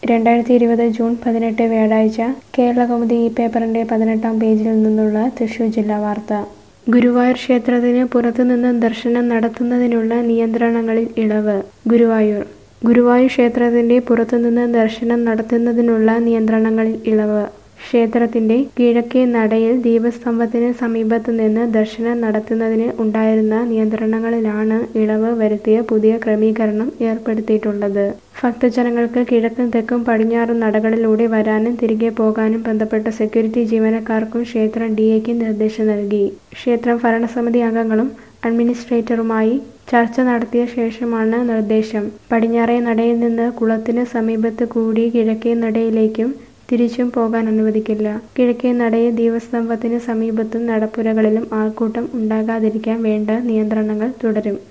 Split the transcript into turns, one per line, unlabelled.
രണ്ടായിരത്തി ഇരുപത് ജൂൺ പതിനെട്ട് വ്യാഴാഴ്ച കേരളകൗമുദി ഈ പേപ്പറിന്റെ പതിനെട്ടാം പേജിൽ നിന്നുള്ള തൃശൂർ ജില്ലാ വാർത്ത ഗുരുവായൂർ ക്ഷേത്രത്തിന് പുറത്തുനിന്ന് ദർശനം നടത്തുന്നതിനുള്ള നിയന്ത്രണങ്ങളിൽ ഇളവ് ഗുരുവായൂർ ഗുരുവായൂർ ക്ഷേത്രത്തിന്റെ പുറത്തുനിന്ന് ദർശനം നടത്തുന്നതിനുള്ള നിയന്ത്രണങ്ങളിൽ ഇളവ് ക്ഷേത്രത്തിന്റെ കിഴക്കേ നടയിൽ ദീപസ്തംഭത്തിന് സമീപത്ത് നിന്ന് ദർശനം നടത്തുന്നതിന് ഉണ്ടായിരുന്ന നിയന്ത്രണങ്ങളിലാണ് ഇളവ് വരുത്തിയ പുതിയ ക്രമീകരണം ഏർപ്പെടുത്തിയിട്ടുള്ളത് ഭക്തജനങ്ങൾക്ക് കിഴക്കും തെക്കും പടിഞ്ഞാറും നടകളിലൂടെ വരാനും തിരികെ പോകാനും ബന്ധപ്പെട്ട സെക്യൂരിറ്റി ജീവനക്കാർക്കും ക്ഷേത്രം ഡി എക്ക് നിർദ്ദേശം നൽകി ക്ഷേത്രം ഭരണസമിതി അംഗങ്ങളും അഡ്മിനിസ്ട്രേറ്ററുമായി ചർച്ച നടത്തിയ ശേഷമാണ് നിർദ്ദേശം പടിഞ്ഞാറേ നടയിൽ നിന്ന് കുളത്തിന് സമീപത്ത് കൂടി കിഴക്കേ നടയിലേക്കും തിരിച്ചും പോകാൻ അനുവദിക്കില്ല കിഴക്കേ നടയിൽ ദീപസ്തംഭത്തിന് സമീപത്തും നടപ്പുരകളിലും ആൾക്കൂട്ടം ഉണ്ടാകാതിരിക്കാൻ വേണ്ട നിയന്ത്രണങ്ങൾ തുടരും